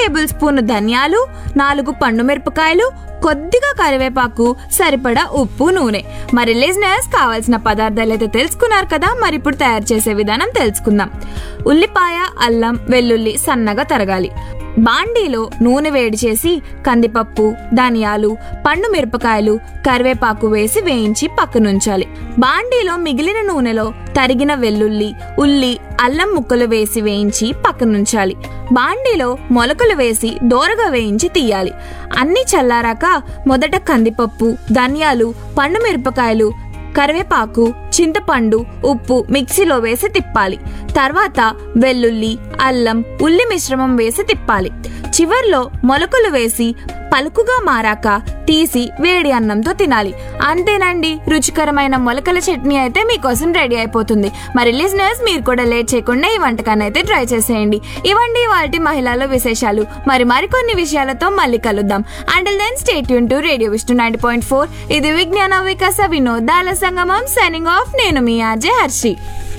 table spoon ధనియాలు నాలుగు పండు మిరపకాయలు కొద్దిగా కరివేపాకు సరిపడా ఉప్పు నూనె మరి లిజినర్స్ కావాల్సిన పదార్థాలు అయితే తెలుసుకున్నారు కదా మరి ఇప్పుడు తయారు చేసే విధానం తెలుసుకుందాం ఉల్లిపాయ అల్లం వెల్లుల్లి సన్నగా తరగాలి బాండీలో నూనె వేడి చేసి కందిపప్పు ధనియాలు పండు మిరపకాయలు కరివేపాకు వేసి వేయించి పక్కనుంచాలి బాండీలో మిగిలిన నూనెలో తరిగిన వెల్లుల్లి ఉల్లి అల్లం ముక్కలు వేసి వేయించి పక్కనుంచాలి బాండీలో మొలకలు వేసి దోరగా వేయించి తీయాలి అన్ని చల్లారాక మొదట కందిపప్పు ధనియాలు పండు మిరపకాయలు కరివేపాకు చింతపండు ఉప్పు మిక్సీలో వేసి తిప్పాలి తర్వాత వెల్లుల్లి అల్లం ఉల్లి మిశ్రమం వేసి తిప్పాలి చివర్లో మొలకలు వేసి పలుకుగా మారాక తీసి వేడి అన్నంతో తినాలి అంతేనండి రుచికరమైన మొలకల చట్నీ అయితే మీకోసం రెడీ అయిపోతుంది మరి లిజనర్స్ మీరు కూడా లేట్ చేయకుండా ఈ వంటకాన్ని అయితే ట్రై చేసేయండి ఇవ్వండి వాటి మహిళల విశేషాలు మరి మరికొన్ని విషయాలతో మళ్ళీ కలుద్దాం అండల్ దెన్ స్టేట్ యూన్ to radio Vishnu ninety point four ఇది విజ్ఞాన వికాస వినోదాల సంగమం సైనింగ్ ఆఫ్ నేను మీ ఆర్జే హర్షి